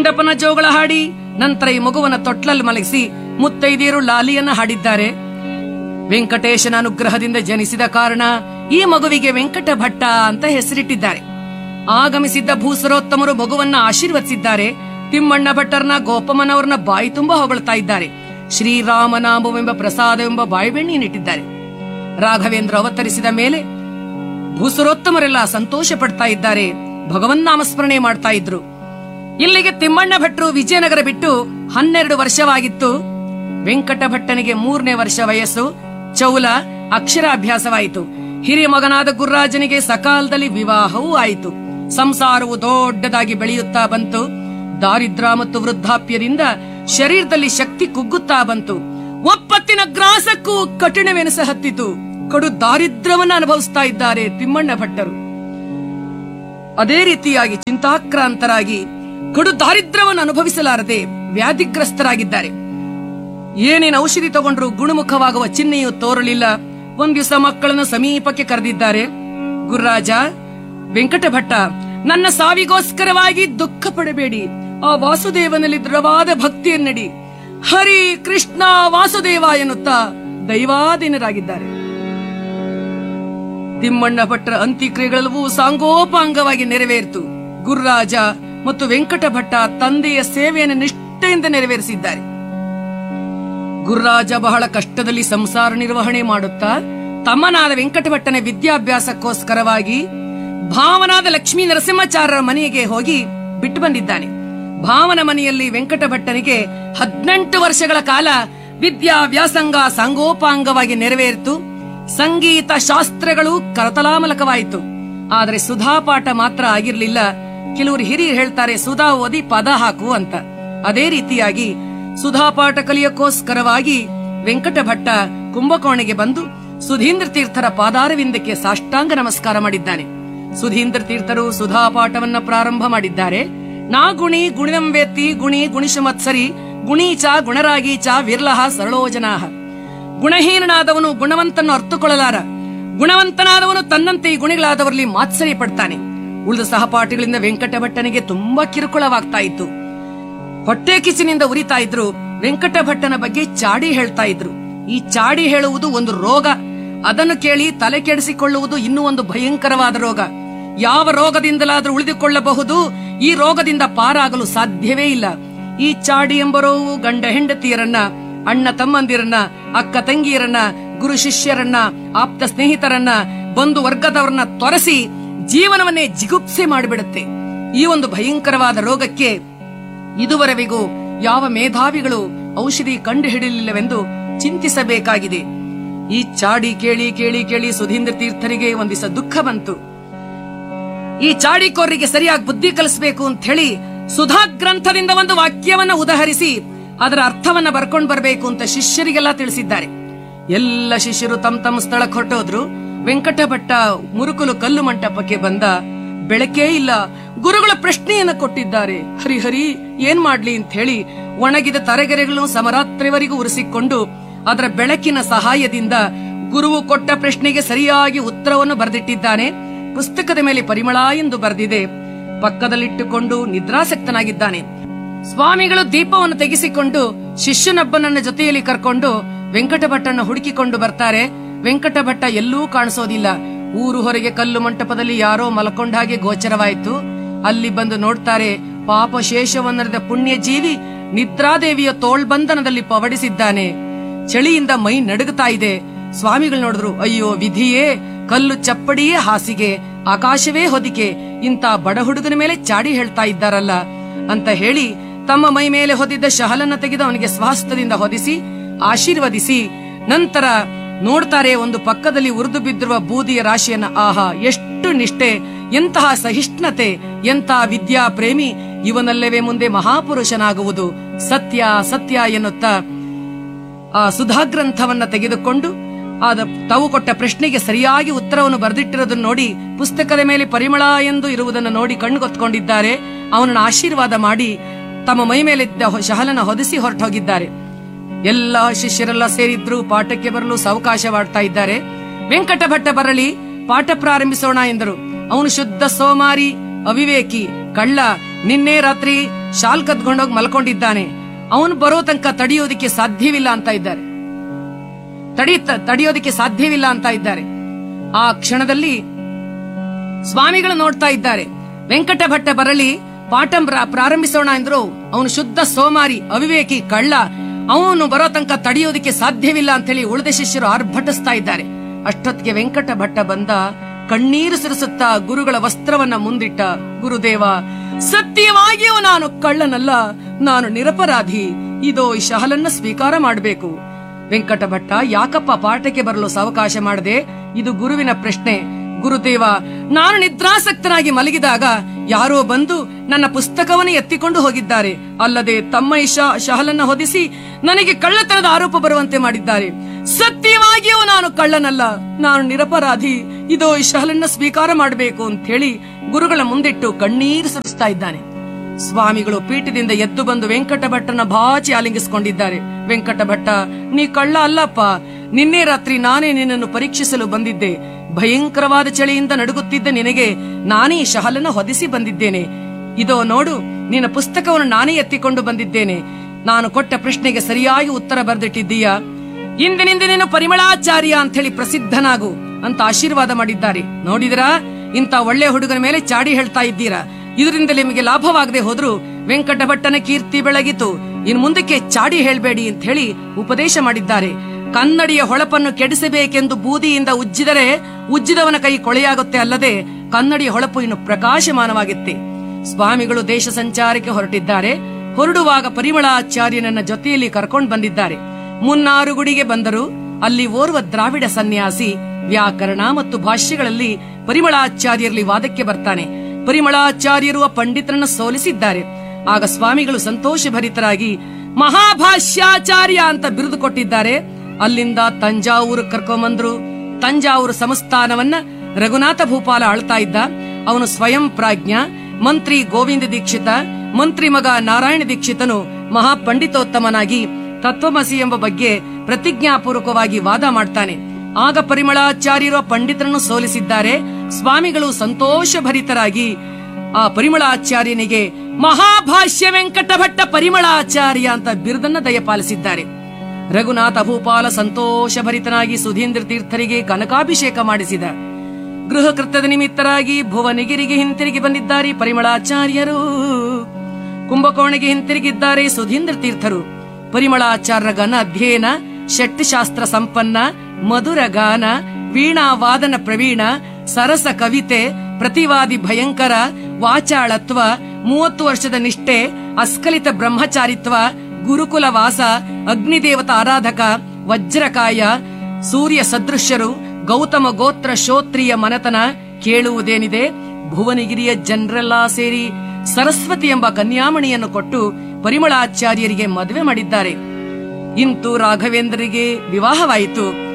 ಮಂಟಪನ ಜೋಗಳ ಹಾಡಿ ನಂತರ ಈ ಮಗುವನ್ನ ತೊಟ್ಲಲ್ಲಿ ಮಲಗಿಸಿ ಮುತ್ತೈದೆಯರು ಲಾಲಿಯನ್ನ ಹಾಡಿದ್ದಾರೆ ವೆಂಕಟೇಶನ ಅನುಗ್ರಹದಿಂದ ಜನಿಸಿದ ಕಾರಣ ಈ ಮಗುವಿಗೆ ವೆಂಕಟ ಭಟ್ಟ ಅಂತ ಹೆಸರಿಟ್ಟಿದ್ದಾರೆ ಆಗಮಿಸಿದ್ದ ಭೂಸರೋತ್ತಮರು ಮಗುವನ್ನ ಆಶೀರ್ವದಿಸಿದ್ದಾರೆ ತಿಮ್ಮಣ್ಣ ಭಟ್ಟರನ್ನ ಗೋಪಮ್ಮನವರನ್ನ ಬಾಯಿ ತುಂಬಾ ಹೊಗಳ್ತಾ ಇದ್ದಾರೆ ಶ್ರೀರಾಮನಾಮವೆಂಬ ಪ್ರಸಾದವೆಂಬ ಬಾಯಿಬೆಣ್ಣೆಯನ್ನಿಟ್ಟಿದ್ದಾರೆ ರಾಘವೇಂದ್ರ ಅವತರಿಸಿದ ಮೇಲೆ ಭೂಸರೋತ್ತಮರೆಲ್ಲ ಸಂತೋಷ ಪಡ್ತಾ ಇದ್ದಾರೆ ಭಗವನ್ ನಾಮಸ್ಮರಣೆ ಮಾಡ್ತಾ ಇದ್ರು ಇಲ್ಲಿಗೆ ತಿಮ್ಮಣ್ಣ ಭಟ್ರು ವಿಜಯನಗರ ಬಿಟ್ಟು ಹನ್ನೆರಡು ವರ್ಷವಾಗಿತ್ತು ವೆಂಕಟ ಭಟ್ಟನಿಗೆ ಮೂರನೇ ವರ್ಷ ವಯಸ್ಸು ಚೌಲ ಅಕ್ಷರಾಭ್ಯಾಸವಾಯಿತು ಹಿರಿಯ ಮಗನಾದ ಗುರ್ರಾಜನಿಗೆ ಸಕಾಲದಲ್ಲಿ ವಿವಾಹವೂ ಆಯಿತು ಸಂಸಾರವು ದೊಡ್ಡದಾಗಿ ಬೆಳೆಯುತ್ತಾ ಬಂತು ದಾರಿದ್ರ ಮತ್ತು ವೃದ್ಧಾಪ್ಯದಿಂದ ಶರೀರದಲ್ಲಿ ಶಕ್ತಿ ಕುಗ್ಗುತ್ತಾ ಬಂತು ಒಪ್ಪತ್ತಿನ ಗ್ರಾಸಕ್ಕೂ ಕಠಿಣವೆನಿಸ ಹತ್ತಿತು ಕಡು ದಾರಿದ್ರ್ಯವನ್ನ ಅನುಭವಿಸ್ತಾ ಇದ್ದಾರೆ ತಿಮ್ಮಣ್ಣ ಭಟ್ಟರು ಅದೇ ರೀತಿಯಾಗಿ ಚಿಂತಾಕ್ರಾಂತರಾಗಿ ಕಡು ದಾರಿದ್ರ್ಯವನ್ನು ಅನುಭವಿಸಲಾರದೆ ವ್ಯಾಧಿಗ್ರಸ್ತರಾಗಿದ್ದಾರೆ ಏನೇನು ಔಷಧಿ ತಗೊಂಡ್ರು ಗುಣಮುಖವಾಗುವ ಚಿಹ್ನೆಯು ತೋರಲಿಲ್ಲ ಒಂದ್ ದಿವಸ ಮಕ್ಕಳನ್ನು ಸಮೀಪಕ್ಕೆ ಕರೆದಿದ್ದಾರೆ ಗುರುರಾಜ ವೆಂಕಟ ಭಟ್ಟ ನನ್ನ ಸಾವಿಗೋಸ್ಕರವಾಗಿ ದುಃಖ ಪಡಬೇಡಿ ಆ ವಾಸುದೇವನಲ್ಲಿ ದೃಢವಾದ ಭಕ್ತಿಯನ್ನಡಿ ಹರಿ ಕೃಷ್ಣ ವಾಸುದೇವ ಎನ್ನುತ್ತಾ ದೈವಾಧೀನರಾಗಿದ್ದಾರೆ ತಿಮ್ಮಣ್ಣ ಭಟ್ರ ಅಂತ್ಯಕ್ರಿಯೆಗಳೆಲ್ಲವೂ ಸಾಂಗೋಪಾಂಗವಾಗಿ ನೆರವೇರಿತು ಗುರುರಾಜ ಮತ್ತು ವೆಂಕಟ ಭಟ್ಟ ತಂದೆಯ ಸೇವೆಯನ್ನು ನಿಷ್ಠೆಯಿಂದ ನೆರವೇರಿಸಿದ್ದಾರೆ ಗುರುರಾಜ ಬಹಳ ಕಷ್ಟದಲ್ಲಿ ಸಂಸಾರ ನಿರ್ವಹಣೆ ಮಾಡುತ್ತಾ ತಮ್ಮನಾದ ವೆಂಕಟಭಟ್ಟನ ವಿದ್ಯಾಭ್ಯಾಸಕ್ಕೋಸ್ಕರವಾಗಿ ಭಾವನಾದ ಲಕ್ಷ್ಮೀ ನರಸಿಂಹಾಚಾರ್ಯರ ಮನೆಗೆ ಹೋಗಿ ಬಿಟ್ಟು ಬಂದಿದ್ದಾನೆ ಭಾವನ ಮನೆಯಲ್ಲಿ ವೆಂಕಟಭಟ್ಟನಿಗೆ ಹದಿನೆಂಟು ವರ್ಷಗಳ ಕಾಲ ವಿದ್ಯಾ ವ್ಯಾಸಂಗ ಸಾಂಗೋಪಾಂಗವಾಗಿ ನೆರವೇರಿತು ಸಂಗೀತ ಶಾಸ್ತ್ರಗಳು ಕರತಲಾಮಲಕವಾಯಿತು ಆದರೆ ಸುಧಾಪಾಠ ಮಾತ್ರ ಆಗಿರ್ಲಿಲ್ಲ ಕೆಲವರು ಹಿರಿಯರು ಹೇಳ್ತಾರೆ ಸುಧಾ ಓದಿ ಪದ ಹಾಕು ಅಂತ ಅದೇ ರೀತಿಯಾಗಿ ಸುಧಾಪಾಠ ಕಲಿಯಕ್ಕೋಸ್ಕರವಾಗಿ ವೆಂಕಟ ಭಟ್ಟ ಕುಂಭಕೋಣೆಗೆ ಬಂದು ಸುಧೀಂದ್ರ ತೀರ್ಥರ ಪಾದಾರವಿಂದಕ್ಕೆ ಸಾಷ್ಟಾಂಗ ನಮಸ್ಕಾರ ಮಾಡಿದ್ದಾನೆ ಸುಧೀಂದ್ರ ತೀರ್ಥರು ಸುಧಾಪಾಠವನ್ನ ಪ್ರಾರಂಭ ಮಾಡಿದ್ದಾರೆ ನಾ ಗುಣಿ ಗುಣಿನಂ ವೇತ್ತಿ ಗುಣಿ ಗುಣಿಶಮತ್ಸರಿ ಗುಣೀಚ ಗುಣರಾಗೀಚ ವಿರ್ಲಹ ಸರಳೋಜನಾಹ ಗುಣಹೀನನಾದವನು ಗುಣವಂತನ್ನು ಅರ್ಥಕೊಳ್ಳಲಾರ ಗುಣವಂತನಾದವನು ತನ್ನಂತೆ ಈ ಗುಣಿಗಳಾದವರಲ್ಲಿ ಮಾತ್ಸರ್ಯ ಪಡ್ತಾನೆ ಉಳಿದ ಸಹಪಾಠಿಗಳಿಂದ ವೆಂಕಟ ಭಟ್ಟನಿಗೆ ತುಂಬಾ ಕಿರುಕುಳವಾಗ್ತಾ ಇತ್ತು ಹೊಟ್ಟೆ ಕಿಚಿನಿಂದ ಉರಿತಾ ಇದ್ರು ವೆಂಕಟ ಭಟ್ಟನ ಬಗ್ಗೆ ಚಾಡಿ ಹೇಳ್ತಾ ಇದ್ರು ಈ ಚಾಡಿ ಹೇಳುವುದು ಒಂದು ರೋಗ ಅದನ್ನು ಕೇಳಿ ತಲೆ ಕೆಡಿಸಿಕೊಳ್ಳುವುದು ಇನ್ನೂ ಒಂದು ಭಯಂಕರವಾದ ರೋಗ ಯಾವ ರೋಗದಿಂದಲಾದ್ರೂ ಉಳಿದುಕೊಳ್ಳಬಹುದು ಈ ರೋಗದಿಂದ ಪಾರಾಗಲು ಸಾಧ್ಯವೇ ಇಲ್ಲ ಈ ಚಾಡಿ ಎಂಬರೋವು ಗಂಡ ಹೆಂಡತಿಯರನ್ನ ಅಣ್ಣ ತಮ್ಮಂದಿರನ್ನ ಅಕ್ಕ ತಂಗಿಯರನ್ನ ಗುರು ಶಿಷ್ಯರನ್ನ ಆಪ್ತ ಸ್ನೇಹಿತರನ್ನ ಬಂಧು ವರ್ಗದವರನ್ನ ತೊರೆಸಿ ಜೀವನವನ್ನೇ ಜಿಗುಪ್ಸೆ ಮಾಡಿಬಿಡುತ್ತೆ ಈ ಒಂದು ಭಯಂಕರವಾದ ರೋಗಕ್ಕೆ ಇದುವರೆವಿಗೂ ಯಾವ ಮೇಧಾವಿಗಳು ಔಷಧಿ ಕಂಡುಹಿಡಿಯಲಿಲ್ಲವೆಂದು ಚಿಂತಿಸಬೇಕಾಗಿದೆ ಈ ಚಾಡಿ ಕೇಳಿ ಕೇಳಿ ಕೇಳಿ ಸುಧೀಂದ್ರ ತೀರ್ಥರಿಗೆ ಒಂದಿಸ ದುಃಖ ಬಂತು ಈ ಚಾಡಿಕೋರ್ರಿಗೆ ಸರಿಯಾಗಿ ಬುದ್ಧಿ ಕಲಿಸಬೇಕು ಅಂತ ಹೇಳಿ ಸುಧಾ ಗ್ರಂಥದಿಂದ ಒಂದು ವಾಕ್ಯವನ್ನ ಉದಾಹರಿಸಿ ಅದರ ಅರ್ಥವನ್ನ ಬರ್ಕೊಂಡ್ ಬರಬೇಕು ಅಂತ ಶಿಷ್ಯರಿಗೆಲ್ಲ ತಿಳಿಸಿದ್ದಾರೆ ಎಲ್ಲ ಶಿಷ್ಯರು ತಮ್ಮ ತಮ್ಮ ಸ್ಥಳಕ್ಕೆ ಹೊರಟೋದ್ರು ವೆಂಕಟ ಭಟ್ಟ ಮುರುಕುಲು ಕಲ್ಲು ಮಂಟಪಕ್ಕೆ ಬಂದ ಬೆಳಕೇ ಇಲ್ಲ ಗುರುಗಳ ಪ್ರಶ್ನೆಯನ್ನ ಕೊಟ್ಟಿದ್ದಾರೆ ಹರಿಹರಿ ಏನ್ ಮಾಡ್ಲಿ ಅಂತ ಹೇಳಿ ಒಣಗಿದ ತರಗೆರೆಗಳನ್ನು ಸಮರಾತ್ರಿವರೆಗೂ ಉರಿಸಿಕೊಂಡು ಅದರ ಬೆಳಕಿನ ಸಹಾಯದಿಂದ ಗುರುವು ಕೊಟ್ಟ ಪ್ರಶ್ನೆಗೆ ಸರಿಯಾಗಿ ಉತ್ತರವನ್ನು ಬರೆದಿಟ್ಟಿದ್ದಾನೆ ಪುಸ್ತಕದ ಮೇಲೆ ಪರಿಮಳ ಎಂದು ಬರೆದಿದೆ ಪಕ್ಕದಲ್ಲಿಟ್ಟುಕೊಂಡು ನಿದ್ರಾಸಕ್ತನಾಗಿದ್ದಾನೆ ಸ್ವಾಮಿಗಳು ದೀಪವನ್ನು ತೆಗೆಸಿಕೊಂಡು ಶಿಷ್ಯನೊಬ್ಬನನ್ನ ಜೊತೆಯಲ್ಲಿ ಕರ್ಕೊಂಡು ವೆಂಕಟಭಟ್ಟನ ಹುಡುಕಿಕೊಂಡು ಬರ್ತಾರೆ ವೆಂಕಟಭಟ್ಟ ಎಲ್ಲೂ ಕಾಣಿಸೋದಿಲ್ಲ ಊರು ಹೊರಗೆ ಕಲ್ಲು ಮಂಟಪದಲ್ಲಿ ಯಾರೋ ಮಲ್ಕೊಂಡ ಹಾಗೆ ಗೋಚರವಾಯಿತು ಅಲ್ಲಿ ಬಂದು ನೋಡ್ತಾರೆ ಪಾಪ ಶೇಷವನ್ನರದ ಪುಣ್ಯ ಜೀವಿ ನಿದ್ರಾದೇವಿಯ ತೋಳ್ಬಂಧನದಲ್ಲಿ ಪವಡಿಸಿದ್ದಾನೆ ಚಳಿಯಿಂದ ಮೈ ನಡುಗುತ್ತಾ ಇದೆ ಸ್ವಾಮಿಗಳು ನೋಡಿದ್ರು ಅಯ್ಯೋ ವಿಧಿಯೇ ಕಲ್ಲು ಚಪ್ಪಡಿಯೇ ಹಾಸಿಗೆ ಆಕಾಶವೇ ಹೊದಿಕೆ ಇಂತ ಬಡ ಹುಡುಗನ ಮೇಲೆ ಚಾಡಿ ಹೇಳ್ತಾ ಇದ್ದಾರಲ್ಲ ಅಂತ ಹೇಳಿ ತಮ್ಮ ಮೈ ಮೇಲೆ ಹೊದಿದ್ದ ಶಹಲನ್ನ ತೆಗೆದು ಅವನಿಗೆ ಸ್ವಾಸ್ಥದಿಂದ ಹೊದಿಸಿ ಆಶೀರ್ವದಿಸಿ ನಂತರ ನೋಡ್ತಾರೆ ಒಂದು ಪಕ್ಕದಲ್ಲಿ ಉರಿದು ಬಿದ್ದಿರುವ ಬೂದಿಯ ರಾಶಿಯನ್ನ ಆಹಾ ಎಷ್ಟು ನಿಷ್ಠೆ ಎಂತಹ ಸಹಿಷ್ಣುತೆ ಎಂತಹ ವಿದ್ಯಾ ಪ್ರೇಮಿ ಇವನಲ್ಲವೇ ಮುಂದೆ ಮಹಾಪುರುಷನಾಗುವುದು ಸತ್ಯ ಸತ್ಯ ಎನ್ನುತ್ತಾ ಆ ಸುಧಾಗ್ರಂಥವನ್ನ ತೆಗೆದುಕೊಂಡು ಆದ ತಾವು ಕೊಟ್ಟ ಪ್ರಶ್ನೆಗೆ ಸರಿಯಾಗಿ ಉತ್ತರವನ್ನು ಬರೆದಿಟ್ಟಿರೋದನ್ನು ನೋಡಿ ಪುಸ್ತಕದ ಮೇಲೆ ಪರಿಮಳ ಎಂದು ಇರುವುದನ್ನು ನೋಡಿ ಕಣ್ಣುಗೊತ್ಕೊಂಡಿದ್ದಾರೆ ಅವನನ್ನು ಆಶೀರ್ವಾದ ಮಾಡಿ ತಮ್ಮ ಮೈ ಮೇಲಿದ್ದ ಹೊ- ಶಹಲನ ಹೊದಿಸಿ ಹೊರಟೋಗಿದ್ದಾರೆ ಎಲ್ಲ ಶಿಷ್ಯರೆಲ್ಲ ಸೇರಿದ್ರು ಪಾಠಕ್ಕೆ ಬರಲು ಸಾವಕಾಶವಾಡ್ತಾ ಇದ್ದಾರೆ ವೆಂಕಟ ಭಟ್ಟ ಬರಲಿ ಪಾಠ ಪ್ರಾರಂಭಿಸೋಣ ಎಂದರು ಅವನು ಶುದ್ಧ ಸೋಮಾರಿ ಅವಿವೇಕಿ ಕಳ್ಳ ನಿನ್ನೆ ರಾತ್ರಿ ಶಾಲ್ ಕದ್ಕೊಂಡೋಗಿ ಮಲ್ಕೊಂಡಿದ್ದಾನೆ ಅವನು ಬರೋ ತನಕ ತಡೆಯೋದಿಕ್ಕೆ ಸಾಧ್ಯವಿಲ್ಲ ಅಂತ ಇದ್ದಾರೆ ತಡಿ ತಡೆಯೋದಿಕ್ಕೆ ಸಾಧ್ಯವಿಲ್ಲ ಅಂತ ಇದ್ದಾರೆ ಆ ಕ್ಷಣದಲ್ಲಿ ಸ್ವಾಮಿಗಳು ನೋಡ್ತಾ ಇದ್ದಾರೆ ವೆಂಕಟ ಭಟ್ಟ ಬರಲಿ ಪಾಠ ಪ್ರ- ಪ್ರಾರಂಭಿಸೋಣ ಅಂದ್ರು ಅವನು ಶುದ್ಧ ಸೋಮಾರಿ ಅವಿವೇಕಿ ಕಳ್ಳ ಅವನು ಬರೋ ತನಕ ತಡೆಯೋದಿಕ್ಕೆ ಸಾಧ್ಯವಿಲ್ಲ ಅಂತ ಹೇಳಿ ಉಳಿದ ಶಿಷ್ಯರು ಆರ್ಭಟಿಸ್ತಾ ಇದ್ದಾರೆ ಅಷ್ಟೊತ್ತಿಗೆ ವೆಂಕಟ ಭಟ್ಟ ಬಂದ ಕಣ್ಣೀರು ಸುರಿಸುತ್ತಾ ಗುರುಗಳ ವಸ್ತ್ರವನ್ನ ಮುಂದಿಟ್ಟ ಗುರುದೇವ ಸತ್ಯವಾಗಿಯೂ ನಾನು ಕಳ್ಳನಲ್ಲ ನಾನು ನಿರಪರಾಧಿ ಇದೋ ಈ ಶಹಲನ್ನ ಸ್ವೀಕಾರ ಮಾಡಬೇಕು ವೆಂಕಟ ಭಟ್ಟ ಯಾಕಪ್ಪ ಪಾಠಕ್ಕೆ ಬರಲು ಸಾವಕಾಶ ಮಾಡದೆ ಇದು ಗುರುವಿನ ಪ್ರಶ್ನೆ ಗುರುದೇವ ನಾನು ನಿದ್ರಾಸಕ್ತನಾಗಿ ಮಲಗಿದಾಗ ಯಾರೋ ಬಂದು ನನ್ನ ಪುಸ್ತಕವನ್ನು ಎತ್ತಿಕೊಂಡು ಹೋಗಿದ್ದಾರೆ ಅಲ್ಲದೆ ತಮ್ಮ ಈ ಶ- ಶಹಲನ್ನ ಹೊದಿಸಿ ನನಗೆ ಕಳ್ಳತನದ ಆರೋಪ ಬರುವಂತೆ ಮಾಡಿದ್ದಾರೆ ಸತ್ಯವಾಗಿಯೂ ನಾನು ಕಳ್ಳನಲ್ಲ ನಾನು ನಿರಪರಾಧಿ ಇದೋ ಈ ಶಹಲನ್ನ ಸ್ವೀಕಾರ ಮಾಡಬೇಕು ಅಂತ ಹೇಳಿ ಗುರುಗಳ ಮುಂದಿಟ್ಟು ಕಣ್ಣೀರು ಸುರಿಸ್ತಾ ಇದ್ದಾನೆ ಸ್ವಾಮಿಗಳು ಪೀಠದಿಂದ ಎದ್ದು ಬಂದು ವೆಂಕಟ ಭಟ್ಟನ ಬಾಚಿ ಆಲಿಂಗಿಸಿಕೊಂಡಿದ್ದಾರೆ ವೆಂಕಟ ಭಟ್ಟ ನೀ ಕಳ್ಳ ಅಲ್ಲಪ್ಪ ನಿನ್ನೆ ರಾತ್ರಿ ನಾನೇ ನಿನ್ನನ್ನು ಪರೀಕ್ಷಿಸಲು ಬಂದಿದ್ದೆ ಭಯಂಕರವಾದ ಚಳಿಯಿಂದ ನಡುಗುತ್ತಿದ್ದ ನಿನಗೆ ನಾನೇ ಈ ಶಹಲನ್ನ ಹೊದಿಸಿ ಬಂದಿದ್ದೇನೆ ಇದೋ ನೋಡು ನಿನ್ನ ಪುಸ್ತಕವನ್ನು ನಾನೇ ಎತ್ತಿಕೊಂಡು ಬಂದಿದ್ದೇನೆ ನಾನು ಕೊಟ್ಟ ಪ್ರಶ್ನೆಗೆ ಸರಿಯಾಗಿ ಉತ್ತರ ಬರೆದಿಟ್ಟಿದ್ದೀಯಾ ಇಂದಿನಿಂದ ನೀನು ಪರಿಮಳಾಚಾರ್ಯ ಅಂತ ಹೇಳಿ ಪ್ರಸಿದ್ಧನಾಗು ಅಂತ ಆಶೀರ್ವಾದ ಮಾಡಿದ್ದಾರೆ ನೋಡಿದ್ರಾ ಇಂತ ಒಳ್ಳೆ ಹುಡುಗನ ಮೇಲೆ ಚಾಡಿ ಹೇಳ್ತಾ ಇದ್ದೀರಾ ಇದರಿಂದ ನಿಮಗೆ ಲಾಭವಾಗದೆ ಹೋದ್ರು ವೆಂಕಟ ಭಟ್ಟನ ಕೀರ್ತಿ ಬೆಳಗಿತು ಇನ್ ಮುಂದಕ್ಕೆ ಚಾಡಿ ಹೇಳ್ಬೇಡಿ ಅಂತ ಹೇಳಿ ಉಪದೇಶ ಮಾಡಿದ್ದಾರೆ ಕನ್ನಡಿಯ ಹೊಳಪನ್ನು ಕೆಡಿಸಬೇಕೆಂದು ಬೂದಿಯಿಂದ ಉಜ್ಜಿದರೆ ಉಜ್ಜಿದವನ ಕೈ ಕೊಳೆಯಾಗುತ್ತೆ ಅಲ್ಲದೆ ಕನ್ನಡಿಯ ಹೊಳಪು ಇನ್ನು ಪ್ರಕಾಶಮಾನವಾಗುತ್ತೆ ಸ್ವಾಮಿಗಳು ದೇಶ ಸಂಚಾರಕ್ಕೆ ಹೊರಟಿದ್ದಾರೆ ಹೊರಡುವಾಗ ಪರಿಮಳಾಚಾರ್ಯನನ್ನ ಜೊತೆಯಲ್ಲಿ ಕರ್ಕೊಂಡು ಬಂದಿದ್ದಾರೆ ಮುನ್ನಾರು ಗುಡಿಗೆ ಬಂದರು ಅಲ್ಲಿ ಓರ್ವ ದ್ರಾವಿಡ ಸನ್ಯಾಸಿ ವ್ಯಾಕರಣ ಮತ್ತು ಭಾಷ್ಯಗಳಲ್ಲಿ ಪರಿಮಳಾಚಾರ್ಯರಲ್ಲಿ ವಾದಕ್ಕೆ ಬರ್ತಾನೆ ಪರಿಮಳಾಚಾರ್ಯರು ಆ ಪಂಡಿತರನ್ನ ಸೋಲಿಸಿದ್ದಾರೆ ಆಗ ಸ್ವಾಮಿಗಳು ಸಂತೋಷ ಭರಿತರಾಗಿ ಮಹಾಭಾಷ್ಯಾಚಾರ್ಯ ಅಂತ ಬಿರುದು ಕೊಟ್ಟಿದ್ದಾರೆ ಅಲ್ಲಿಂದ ತಂಜಾವೂರು ಕರ್ಕೊಂಬಂದ್ರು ತಂಜಾವೂರು ಸಂಸ್ಥಾನವನ್ನ ರಘುನಾಥ ಭೂಪಾಲ ಆಳ್ತಾ ಇದ್ದ ಅವನು ಸ್ವಯಂ ಪ್ರಾಜ್ಞ ಮಂತ್ರಿ ಗೋವಿಂದ ದೀಕ್ಷಿತ ಮಂತ್ರಿ ಮಗ ನಾರಾಯಣ ದೀಕ್ಷಿತನು ಮಹಾಪಂಡಿತೋತ್ತಮನಾಗಿ ತತ್ವಮಸಿ ಎಂಬ ಬಗ್ಗೆ ಪ್ರತಿಜ್ಞಾಪೂರ್ವಕವಾಗಿ ವಾದ ಮಾಡ್ತಾನೆ ಆಗ ಪರಿಮಳಾಚಾರ್ಯರು ಆ ಪಂಡಿತರನ್ನು ಸೋಲಿಸಿದ್ದಾರೆ ಸ್ವಾಮಿಗಳು ಸಂತೋಷ ಭರಿತರಾಗಿ ಆ ಪರಿಮಳಾಚಾರ್ಯನಿಗೆ ಮಹಾಭಾಷ್ಯ ವೆಂಕಟ ಭಟ್ಟ ಪರಿಮಳಾಚಾರ್ಯ ಅಂತ ಬಿರುದನ್ನ ದಯಪಾಲಿಸಿದ್ದಾರೆ ರಘುನಾಥ ಭೂಪಾಲ ಸಂತೋಷ ಭರಿತನಾಗಿ ಸುಧೀಂದ್ರ ತೀರ್ಥರಿಗೆ ಕನಕಾಭಿಷೇಕ ಮಾಡಿಸಿದ ಗೃಹ ಕೃತ್ಯದ ನಿಮಿತ್ತರಾಗಿ ಭುವನಗಿರಿಗೆ ಹಿಂತಿರುಗಿ ಬಂದಿದ್ದಾರೆ ಪರಿಮಳಾಚಾರ್ಯರು ಕುಂಭಕೋಣೆಗೆ ಹಿಂತಿರುಗಿದ್ದಾರೆ ಸುಧೀಂದ್ರ ತೀರ್ಥರು ಪರಿಮಳಾಚಾರ್ಯ ಗನ ಅಧ್ಯಯನ ಶಕ್ತಿಶಾಸ್ತ್ರ ಸಂಪನ್ನ ಮಧುರ ಗಾನ ವೀಣಾ ವಾದನ ಪ್ರವೀಣ ಸರಸ ಕವಿತೆ ಪ್ರತಿವಾದಿ ಭಯಂಕರ ವಾಚಾಳತ್ವ ಮೂವತ್ತು ವರ್ಷದ ನಿಷ್ಠೆ ಅಸ್ಖಲಿತ ಬ್ರಹ್ಮಚಾರಿತ್ವ ಗುರುಕುಲ ವಾಸ ಅಗ್ನಿದೇವತ ಆರಾಧಕ ವಜ್ರಕಾಯ ಸೂರ್ಯ ಸದೃಶ್ಯರು ಗೌತಮ ಗೋತ್ರ ಶೋತ್ರಿಯ ಮನತನ ಕೇಳುವುದೇನಿದೆ ಭುವನಗಿರಿಯ ಜನರೆಲ್ಲ ಸೇರಿ ಸರಸ್ವತಿ ಎಂಬ ಕನ್ಯಾಮಣಿಯನ್ನು ಕೊಟ್ಟು ಪರಿಮಳಾಚಾರ್ಯರಿಗೆ ಮದುವೆ ಮಾಡಿದ್ದಾರೆ ಇಂತು ರಾಘವೇಂದ್ರರಿಗೆ ವಿವಾಹವಾಯಿತು